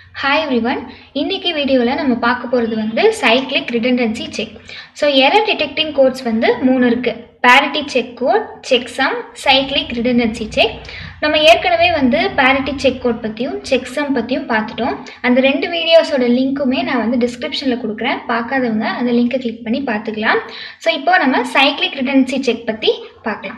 hi everyone இன்னைக்கு வீடியோவில் நம்ம பார்க்க போகிறது வந்து cyclic redundancy check so error detecting codes வந்து மூணு இருக்குது parity check code checksum cyclic redundancy check நம்ம ஏற்கனவே வந்து parity செக் கோட் பற்றியும் செக் சம் பற்றியும் பார்த்துட்டோம் அந்த ரெண்டு வீடியோஸோட லிங்க்குமே நான் வந்து டிஸ்கிரிப்ஷனில் கொடுக்குறேன் பார்க்காதவங்க அந்த லிங்கை கிளிக் பண்ணி பார்த்துக்கலாம் ஸோ இப்போ நம்ம சைக்ளிக் ரிடண்டன்சி செக் பற்றி பார்க்கலாம்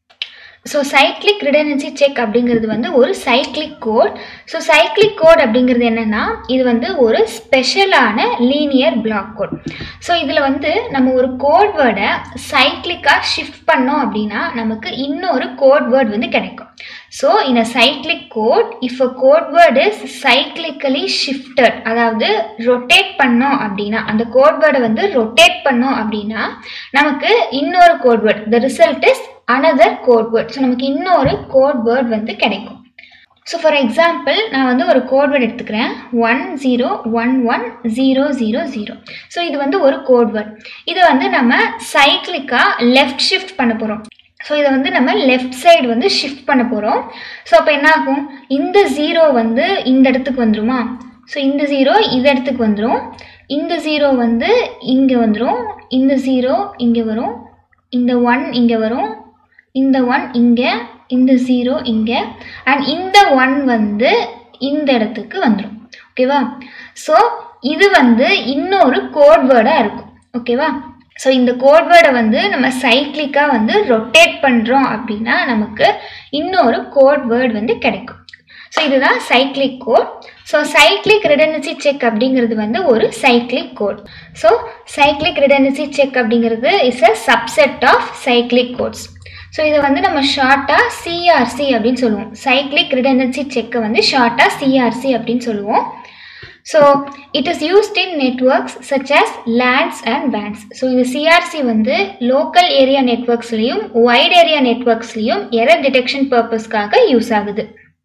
ஸோ சைக்ளிக் ரிடனன்சி செக் அப்படிங்கிறது வந்து ஒரு cyclic code so cyclic code அப்படிங்கிறது என்னென்னா இது வந்து ஒரு ஸ்பெஷலான லீனியர் பிளாக் கோட் ஸோ இதில் வந்து நம்ம ஒரு கோட் வேர்டை சைக்ளிக்காக ஷிஃப்ட் பண்ணோம் அப்படின்னா நமக்கு இன்னொரு கோட் வேர்ட் வந்து கிடைக்கும் ஸோ இந்த cyclic code if a code word is cyclically shifted அதாவது ரொட்டேட் பண்ணோம் அப்படின்னா அந்த கோட் வேர்டை வந்து ரொட்டேட் பண்ணோம் அப்படின்னா நமக்கு இன்னொரு code word the result is another code word so நமக்கு இன்னொரு கோட் வேர்ட் வந்து கிடைக்கும் ஸோ ஃபார் எக்ஸாம்பிள் நான் வந்து ஒரு கோட் வேர்ட் எடுத்துக்கிறேன் one zero one one zero zero zero so இது வந்து ஒரு கோட் வேர்ட் இதை வந்து நம்ம சைக்கிளிக்காக லெஃப்ட் ஷிஃப்ட் பண்ண போகிறோம் ஸோ இதை வந்து நம்ம லெஃப்ட் சைடு வந்து ஷிஃப்ட் பண்ண போகிறோம் ஸோ அப்போ என்ன ஆகும் இந்த ஜீரோ வந்து இந்த இடத்துக்கு வந்துருமா ஸோ இந்த ஜீரோ இந்த இடத்துக்கு வந்துடும் இந்த ஜீரோ வந்து இங்கே வந்துடும் இந்த ஜீரோ இங்கே வரும் இந்த ஒன் இங்கே வரும் இந்த ஒன் இங்கே இந்த ஜீரோ இங்கே அண்ட் இந்த ஒன் வந்து இந்த இடத்துக்கு வந்துடும் ஓகேவா ஸோ இது வந்து இன்னொரு கோட் வேர்டாக இருக்கும் ஓகேவா ஸோ இந்த கோட் வேர்டை வந்து நம்ம சைக்ளிக்காக வந்து ரொட்டேட் பண்ணுறோம் அப்படின்னா நமக்கு இன்னொரு கோட் வேர்ட் வந்து கிடைக்கும் ஸோ இதுதான் cyclic code so cyclic redundancy check அப்படிங்கிறது வந்து ஒரு cyclic code so cyclic redundancy check அப்படிங்கிறது is a subset of cyclic codes so இதை வந்து நம்ம ஷார்ட்டாக சிஆர்சி அப்படின்னு சொல்லுவோம் சைக்ளிக் ரிடனன்சி செக்கை வந்து ஷார்ட்டாக சிஆர்சி அப்படின்னு சொல்லுவோம் so it is used in networks such as LANs and WANs so இது சிஆர்சி வந்து லோக்கல் ஏரியா நெட்ஒர்க்ஸ்லேயும் வைட் ஏரியா நெட்ஒர்க்ஸ்லேயும் எரர் டிடெக்ஷன் பர்பஸ்க்காக யூஸ் ஆகுது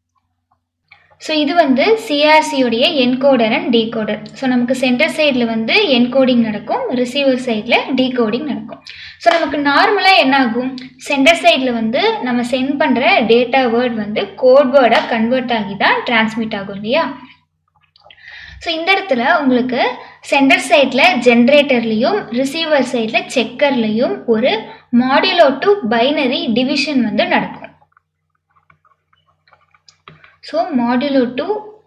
ஸோ இது வந்து சிஆர்சியோடைய என்கோடர் அண்ட் டீகோடர் ஸோ நமக்கு சென்டர் சைடில் வந்து என்கோடிங் நடக்கும் ரிசீவர் சைடில் டீகோடிங் நடக்கும் ஸோ நமக்கு நார்மலாக என்ன ஆகும் சென்டர் சைடில் வந்து நம்ம சென்ட் பண்ணுற டேட்டா வேர்ட் வந்து கோட் வேர்டாக கன்வெர்ட் ஆகி தான் டிரான்ஸ்மிட் ஆகும் இல்லையா ஸோ இந்த இடத்துல உங்களுக்கு சென்டர் சைடில் ஜென்ரேட்டர்லேயும் ரிசீவர் சைடில் செக்கர்லேயும் ஒரு மாடுலோ டு பைனரி டிவிஷன் வந்து நடக்கும் so modulo two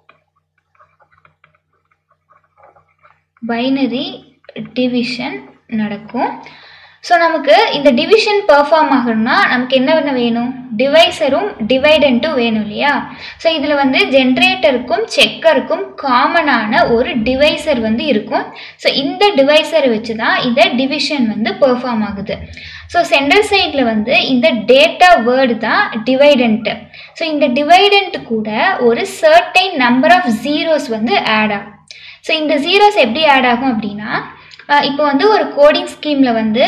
binary division நடக்கும் ஸோ நமக்கு இந்த டிவிஷன் பெர்ஃபார்ம் ஆகணும்னா நமக்கு என்ன பண்ண வேணும் டிவைசரும் டிவைடண்ட்டும் வேணும் இல்லையா ஸோ இதில் வந்து ஜென்ரேட்டருக்கும் செக்கருக்கும் காமனான ஒரு டிவைசர் வந்து இருக்கும் ஸோ இந்த டிவைசரை வச்சு தான் இந்த டிவிஷன் வந்து பெர்ஃபார்ம் ஆகுது ஸோ சென்டர் சைடில் வந்து இந்த டேட்டா வேர்டு தான் டிவைடண்ட்டு ஸோ இந்த டிவைடண்ட் கூட ஒரு சர்டைன் நம்பர் ஆஃப் ஜீரோஸ் வந்து ஆட் ஆகும் ஸோ இந்த ஜீரோஸ் எப்படி ஆட் ஆகும் அப்படின்னா இப்போ வந்து ஒரு கோடிங் ஸ்கீமில் வந்து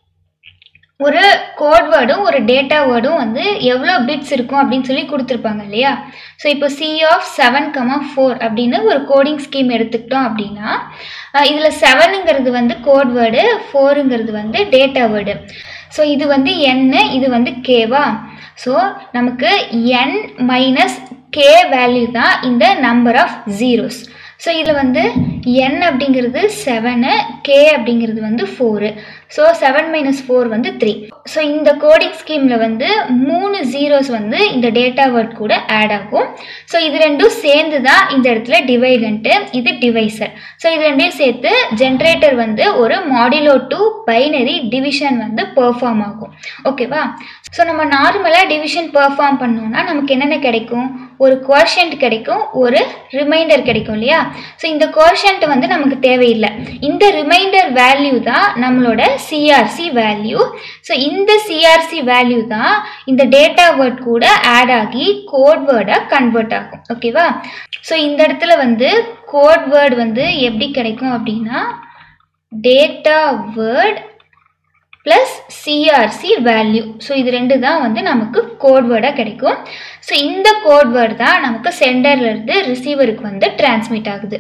ஒரு கோட் வேர்டும் ஒரு டேட்டா வேர்டும் வந்து எவ்வளோ பிட்ஸ் இருக்கும் அப்படின்னு சொல்லி கொடுத்துருப்பாங்க இல்லையா ஸோ இப்போ C of seven comma four அப்படின்னு ஒரு கோடிங் ஸ்கீம் எடுத்துக்கிட்டோம் அப்படின்னா இதில் செவனுங்கிறது வந்து கோட் வேர்டு ஃபோருங்கிறது வந்து டேட்டா வேர்டு ஸோ இது வந்து என்னு இது வந்து கேவா ஸோ நமக்கு என் மைனஸ் கே வேல்யூ தான் இந்த நம்பர் ஆஃப் ஜீரோஸ் ஸோ இதில் வந்து என் அப்படிங்கிறது செவனு கே அப்படிங்கிறது வந்து four so seven minus four வந்து த்ரீ ஸோ இந்த கோடிங் ஸ்கீமில் வந்து மூணு ஜீரோஸ் வந்து இந்த டேட்டா வேர்ட் கூட ஆட் ஆகும் ஸோ இது ரெண்டும் சேர்ந்து தான் இந்த இடத்துல டிவைடண்ட்டு இது டிவைசர் ஸோ இது ரெண்டையும் சேர்த்து ஜென்ரேட்டர் வந்து ஒரு மாடிலோ டு பைனரி டிவிஷன் வந்து பெர்ஃபார்ம் ஆகும் ஓகேவா ஸோ நம்ம நார்மலாக டிவிஷன் பெர்ஃபார்ம் பண்ணோம்னா நமக்கு என்னென்ன கிடைக்கும் ஒரு குவர்ஷன்ட் கிடைக்கும் ஒரு ரிமைண்டர் கிடைக்கும் இல்லையா ஸோ இந்த குவர்ஷன்ட் வந்து நமக்கு தேவையில்லை இந்த ரிமைண்டர் வேல்யூ தான் நம்மளோட சிஆர்சி வேல்யூ ஸோ இந்த சிஆர்சி வேல்யூ தான் இந்த டேட்டா வேர்ட் கூட ஆட் ஆகி கோட் வேர்டாக கன்வெர்ட் ஆகும் ஓகேவா ஸோ இந்த இடத்துல வந்து கோட் வேர்டு வந்து எப்படி கிடைக்கும் அப்படின்னா data word plus CRC value so இது ரெண்டு தான் வந்து நமக்கு கோட் வேர்டாக கிடைக்கும் ஸோ இந்த கோட் வேர்டு தான் நமக்கு சென்டர்லேருந்து ரிசீவருக்கு வந்து டிரான்ஸ்மிட் ஆகுது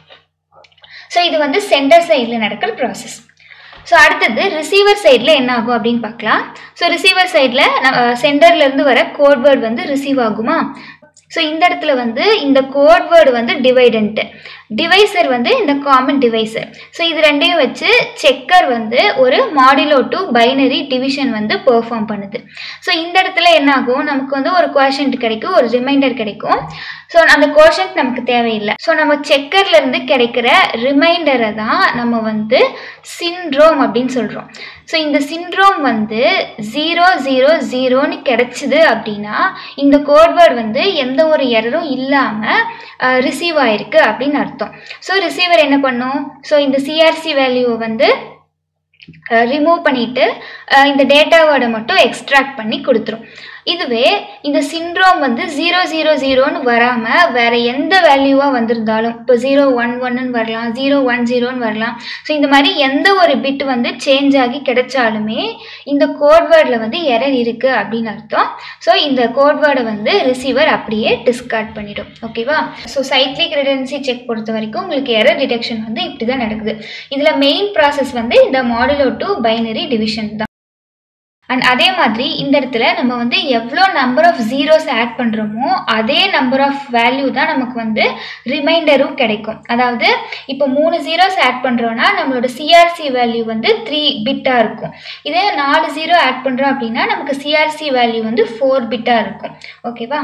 ஸோ இது வந்து சென்டர் சைடில் நடக்கிற ப்ராசஸ் ஸோ அடுத்தது ரிசீவர் சைடில் என்ன ஆகும் அப்படின்னு பார்க்கலாம் ஸோ ரிசீவர் சைடில் நம்ம சென்டர்லேருந்து வர கோட் வேர்ட் வந்து ரிசீவ் ஆகுமா ஸோ இந்த இடத்துல வந்து இந்த கோட் வேர்டு வந்து டிவைடன்ட்டு டிவைசர் வந்து இந்த காமன் டிவைசர் ஸோ இது ரெண்டையும் வச்சு செக்கர் வந்து ஒரு மாடிலோ டு பைனரி டிவிஷன் வந்து பெர்ஃபார்ம் பண்ணுது ஸோ இந்த இடத்துல என்ன ஆகும் நமக்கு வந்து ஒரு கோஷன்ட் கிடைக்கும் ஒரு ரிமைண்டர் கிடைக்கும் ஸோ அந்த கோஷன்ட் நமக்கு தேவையில்லை ஸோ நம்ம செக்கர்ல இருந்து கிடைக்கிற ரிமைண்டரை தான் நம்ம வந்து சின்ட்ரோம் அப்படின்னு சொல்கிறோம் ஸோ இந்த சின்ட்ரோம் வந்து ஜீரோ ஜீரோ ஜீரோன்னு கிடைச்சிது அப்படின்னா இந்த கோட்வேர்டு வந்து எந்த ஒரு எரரும் இல்லாமல் ரிசீவ் ஆயிருக்கு அப்படின்னு அர்த்தம் ஸோ ரிசீவர் என்ன பண்ணும் ஸோ இந்த சிஆர்சி வேல்யூவை வந்து ரிமூவ் பண்ணிட்டு அஹ், இந்த டேட்டாவோட மட்டும் எக்ஸ்ட்ராக்ட் பண்ணி கொடுத்துரும் இதுவே இந்த சிண்ட்ரோம் வந்து ஜீரோ ஜீரோ ஜீரோன்னு வராமல் வேற எந்த வேல்யூவாக வந்திருந்தாலும் இப்போ ஜீரோ ஒன் ஒன்னு வரலாம் ஜீரோ ஒன் ஜீரோன்னு வரலாம் ஸோ இந்த மாதிரி எந்த ஒரு பிட் வந்து சேஞ்ச் ஆகி கிடைச்சாலுமே இந்த கோட் வேர்டில் வந்து எரர் இருக்குது அப்படின்னு அர்த்தம் ஸோ இந்த கோட் வேர்டை வந்து ரிசீவர் அப்படியே டிஸ்கார்ட் பண்ணிடும் ஓகேவா ஸோ சைக்ளிக் ரிடன்சி செக் பொறுத்த வரைக்கும் உங்களுக்கு எரர் டிடெக்ஷன் வந்து இப்படி தான் நடக்குது இதில் மெயின் ப்ராசஸ் வந்து இந்த மாடுலோ டு பைனரி டிவிஷன் தான் அண்ட் அதே மாதிரி இந்த இடத்துல நம்ம வந்து எவ்வளோ நம்பர் ஆஃப் ஜீரோஸ் ஆட் பண்ணுறோமோ அதே நம்பர் ஆஃப் வேல்யூ தான் நமக்கு வந்து ரிமைண்டரும் கிடைக்கும் அதாவது இப்போ மூணு ஜீரோஸ் ஆட் பண்ணுறோன்னா நம்மளோட சிஆர்சி வேல்யூ வந்து த்ரீ பிட்டாக இருக்கும் இதே நாலு ஜீரோ ஆட் பண்ணுறோம் அப்படின்னா நமக்கு சிஆர்சி வேல்யூ வந்து ஃபோர் பிட்டாக இருக்கும் ஓகேவா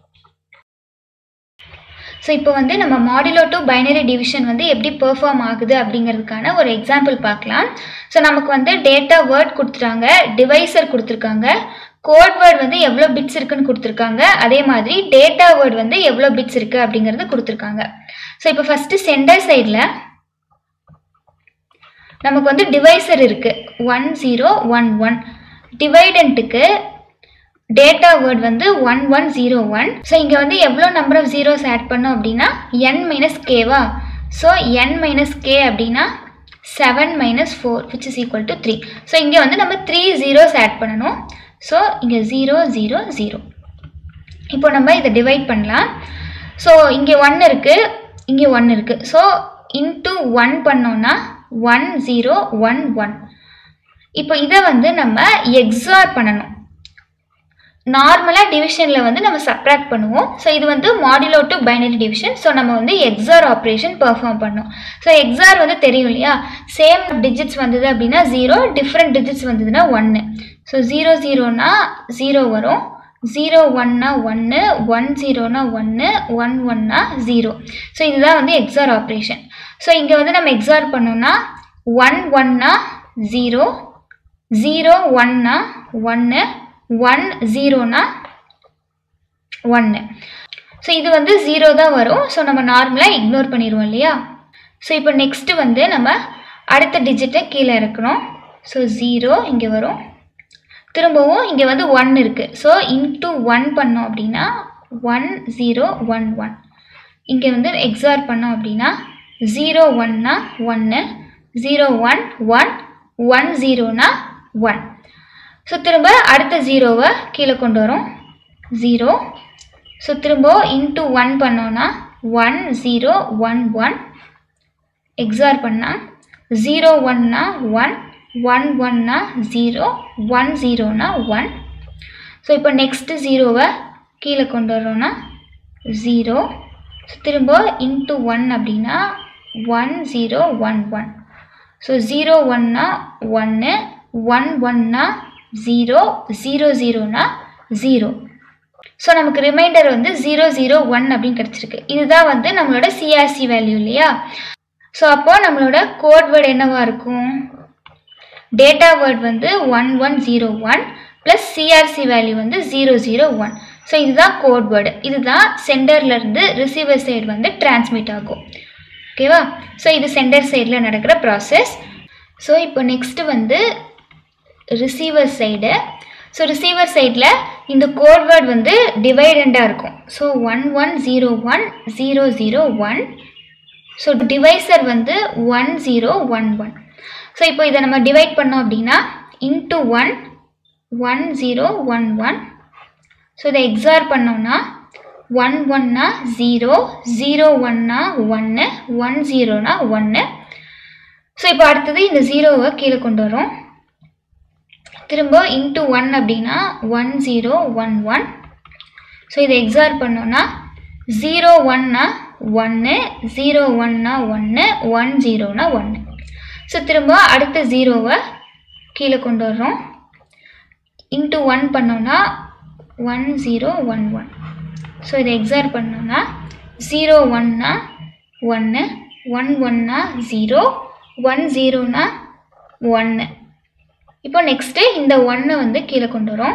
ஸோ இப்போ வந்து நம்ம மாடுலோ டு பைனரி டிவிஷன் வந்து எப்படி பெர்ஃபார்ம் ஆகுது அப்படிங்கிறதுக்கான ஒரு எக்ஸாம்பிள் பார்க்கலாம் ஸோ நமக்கு வந்து டேட்டா வேர்ட் கொடுத்துட்டாங்க டிவைசர் கொடுத்துருக்காங்க கோட் வேர்ட் வந்து எவ்வளோ பிட்ஸ் இருக்குன்னு கொடுத்துருக்காங்க அதே மாதிரி டேட்டா வேர்ட் வந்து எவ்வளோ பிட்ஸ் இருக்குது அப்படிங்கிறது கொடுத்துருக்காங்க ஸோ இப்போ ஃபஸ்ட்டு சென்டர் சைடில் நமக்கு வந்து டிவைசர் இருக்குது ஒன் ஜீரோ ஒன் ஒன் டிவைடண்ட்டுக்கு டேட்டா வேர்ட் வந்து one one zero one so இங்கே வந்து எவ்வளோ நம்பர் ஆஃப் ஜீரோஸ் ஆட் பண்ணோம் அப்படின்னா என் மைனஸ் கேவா ஸோ என் மைனஸ் கே அப்படின்னா seven minus four which is equal to three so இங்கே வந்து நம்ம த்ரீ ஜீரோஸ் ஆட் பண்ணணும் ஸோ இங்கே ஜீரோ ஜீரோ ஜீரோ இப்போ நம்ம இதை டிவைட் பண்ணலாம் ஸோ இங்கே ஒன் இருக்குது இங்கே ஒன் இருக்குது ஸோ இன்ட்டு ஒன் பண்ணோன்னா ஒன் ஜீரோ ஒன் ஒன் இப்போ இதை வந்து நம்ம எக்ஸார் பண்ணணும் நார்மலாக டிவிஷனில் வந்து நம்ம சப்ராக்ட் பண்ணுவோம் ஸோ இது வந்து modulo two binary division so நம்ம வந்து எக்ஸார் ஆப்ரேஷன் பெர்ஃபார்ம் பண்ணோம் ஸோ எக்ஸார் வந்து தெரியும் இல்லையா சேம் டிஜிட்ஸ் வந்தது அப்படின்னா ஜீரோ டிஃப்ரெண்ட் டிஜிட்ஸ் வந்ததுன்னா ஒன்று ஸோ ஜீரோ ஜீரோனா ஜீரோ வரும் ஜீரோ ஒன்னா ஒன்று ஒன் ஜீரோனா ஒன்று ஒன் ஒன்னா ஜீரோ ஸோ இதுதான் வந்து எக்ஸார் ஆப்ரேஷன் ஸோ இங்கே வந்து நம்ம எக்ஸார் பண்ணோம்னா ஒன் ஒன்னா ஜீரோ ஜீரோ ஒன்னா ஒன்று ஒன் ஜீரோனா ஒன்று ஸோ இது வந்து ஜீரோ தான் வரும் ஸோ நம்ம நார்மலாக இக்னோர் பண்ணிடுவோம் இல்லையா ஸோ இப்போ நெக்ஸ்ட்டு வந்து நம்ம அடுத்த டிஜிட்டை கீழே இறக்கணும் ஸோ ஜீரோ இங்கே வரும் திரும்பவும் இங்கே வந்து ஒன் இருக்குது ஸோ இன்ட்டு ஒன் பண்ணோம் அப்படின்னா ஒன் ஜீரோ ஒன் ஒன் இங்கே வந்து எக்ஸார் பண்ணோம் அப்படின்னா ஜீரோ ஒன்னா ஒன்று ஜீரோ ஒன் ஒன் ஒன் ஜீரோனா ஒன் ஸோ திரும்ப அடுத்த ஜீரோவை கீழே கொண்டு வரோம் ஜீரோ ஸோ திரும்ப இன்ட்டு ஒன் பண்ணோன்னா one zero one one XOR பண்ணால் ஜீரோ ஒன்னா ஒன் ஒன் ஒன்னா ஜீரோ ஒன் ஜீரோனா ஒன் ஸோ இப்போ நெக்ஸ்ட்டு ஜீரோவை கீழே கொண்டு வரோன்னா ஜீரோ ஸோ திரும்ப இன்ட்டு ஒன் அப்படின்னா one zero one one so zero ஒன்னா ஒன்று ஒன் ஒன்னா ஜீரோ ஜீரோ ஜீரோனா ஜீரோ ஸோ நமக்கு ரிமைண்டர் வந்து ஜீரோ ஜீரோ ஒன் அப்படின்னு கிடச்சிருக்கு இதுதான் வந்து நம்மளோட சிஆர்சி வேல்யூ இல்லையா ஸோ அப்போ நம்மளோட கோட் வேர்டு என்னவா இருக்கும் டேட்டா வேர்ட் வந்து one one zero one plus CRC value வந்து ஜீரோ ஜீரோ ஒன் ஸோ இதுதான் கோட் வேர்டு இதுதான் சென்டர்லேருந்து ரிசீவர் சைடு வந்து டிரான்ஸ்மிட் ஆகும் ஓகேவா ஸோ இது சென்டர் சைடில் நடக்கிற ப்ராசஸ் ஸோ இப்போ நெக்ஸ்ட்டு வந்து ரிசீவர் சைடு ஸோ ரிசீவர் சைடில் இந்த கோட் வேர்ட் வந்து டிவைடண்டாக இருக்கும் so one one zero one zero zero one so divisor வந்து one zero one one so இப்போ இதை நம்ம டிவைட் பண்ணோம் அப்படின்னா into one one zero one one so இதை எக்ஸார் பண்ணோம்னா ஒன் ஒன்னா ஜீரோ ஜீரோ ஒன்னா ஒன்று ஒன் ஜீரோனா ஒன்று ஸோ இப்போ அடுத்தது இந்த ஜீரோவை கீழே கொண்டு வரோம் திரும்ப இன்ட்டு ஒன் அப்படின்னா one zero one one so இதை எக்ஸார் பண்ணோன்னா ஜீரோ ஒன்னா ஒன்று ஜீரோ ஒன்னா ஒன்று ஒன் ஜீரோனா ஒன்று ஸோ திரும்ப அடுத்த ஜீரோவை கீழே கொண்டு வர்றோம் இன்ட்டு ஒன் பண்ணோன்னா one zero one one so இதை எக்ஸார் பண்ணோன்னா ஜீரோ ஒன்னா ஒன்று ஒன் ஒன்னா ஜீரோ ஒன் ஜீரோனா ஒன்று இப்போ நெக்ஸ்ட்டு இந்த ஒன்னை வந்து கீழே கொண்டு வரோம்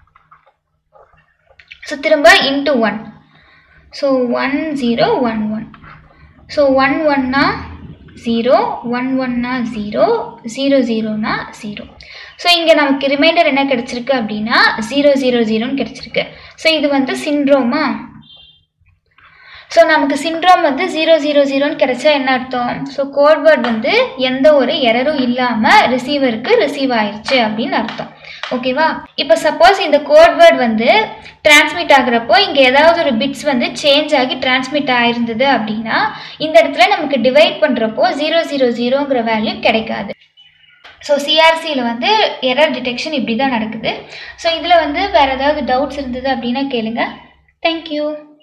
ஸோ திரும்ப into one so one zero one one so one ஒன்னா ஜீரோ ஒன் ஒன்னா ஜீரோ ஜீரோ ஜீரோனா ஜீரோ ஸோ இங்கே நமக்கு ரிமைண்டர் என்ன கிடச்சிருக்கு அப்படின்னா ஜீரோ ஜீரோ ஜீரோன்னு கிடச்சிருக்கு ஸோ இது வந்து சிண்ட்ரோமா ஸோ நமக்கு சிண்ட்ரோம் வந்து ஜீரோ ஜீரோ ஜீரோன்னு கிடைச்சா என்ன அர்த்தம் ஸோ கோட்வேர்ட் வந்து எந்த ஒரு எரரும் இல்லாமல் ரிசீவருக்கு ரிசீவ் ஆயிடுச்சு அப்படின்னு அர்த்தம் ஓகேவா இப்போ சப்போஸ் இந்த கோட்வேர்ட் வந்து டிரான்ஸ்மிட் ஆகுறப்போ இங்கே ஏதாவது ஒரு பிட்ஸ் வந்து சேஞ்ச் ஆகி டிரான்ஸ்மிட் ஆயிருந்தது அப்படின்னா இந்த இடத்துல நமக்கு டிவைட் பண்ணுறப்போ ஜீரோ ஜீரோ ஜீரோங்கிற வேல்யூ கிடைக்காது ஸோ சிஆர்சியில் வந்து எரர் டிடெக்ஷன் இப்படி தான் நடக்குது ஸோ இதில் வந்து வேறு ஏதாவது டவுட்ஸ் இருந்தது அப்படின்னா கேளுங்க தேங்க்யூ